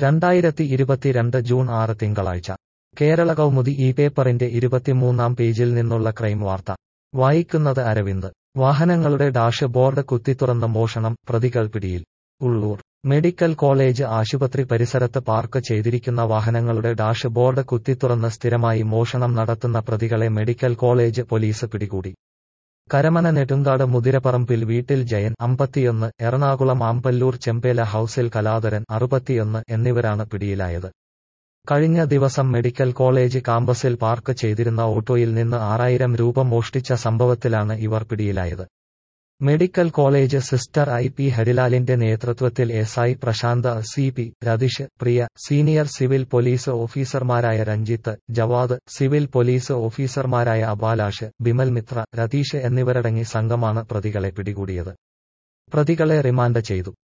രണ്ടായിരത്തി ഇരുപത്തിരണ്ട് ജൂൺ ആറ് തിങ്കളാഴ്ച കേരള കൗമുദി ഈ പേപ്പറിന്റെ ഇരുപത്തിമൂന്നാം പേജിൽ നിന്നുള്ള ക്രൈം വാർത്ത വായിക്കുന്നത് അരവിന്ദ് വാഹനങ്ങളുടെ ഡാഷ് ബോർഡ് കുത്തിത്തുറന്ന് മോഷണം പ്രതികൾ പിടിയിൽ ഉള്ളൂർ മെഡിക്കൽ കോളേജ് ആശുപത്രി പരിസരത്ത് പാർക്ക് ചെയ്തിരിക്കുന്ന വാഹനങ്ങളുടെ ഡാഷ് ബോർഡ് കുത്തിത്തുറന്ന് സ്ഥിരമായി മോഷണം നടത്തുന്ന പ്രതികളെ മെഡിക്കൽ കോളേജ് പോലീസ് പിടികൂടി കരമന നെടുങ്കാട് മുതിരപ്പറമ്പിൽ വീട്ടിൽ ജയൻ അമ്പത്തിയൊന്ന് എറണാകുളം ആമ്പല്ലൂർ ചെമ്പേല ഹൌസിൽ കലാധരൻ അറുപത്തിയൊന്ന് എന്നിവരാണ് പിടിയിലായത് കഴിഞ്ഞ ദിവസം മെഡിക്കൽ കോളേജ് കാമ്പസിൽ പാർക്ക് ചെയ്തിരുന്ന ഓട്ടോയിൽ നിന്ന് ആറായിരം രൂപ മോഷ്ടിച്ച സംഭവത്തിലാണ് ഇവർ പിടിയിലായത് medical college sister I P ഹരിലാലിന്റെ നേതൃത്വത്തിൽ S I Prashanth C P Ratheesh Priya senior civil police ഓഫീസർമാരായ രഞ്ജിത്ത് ജവാദ് സിവിൽ പോലീസ് ഓഫീസർമാരായ അബാലാഷ് ബിമൽ മിത്ര രതീഷ് എന്നിവരടങ്ങി സംഘമാണ് പ്രതികളെ പിടികൂടിയത് പ്രതികളെ റിമാൻഡ് ചെയ്തു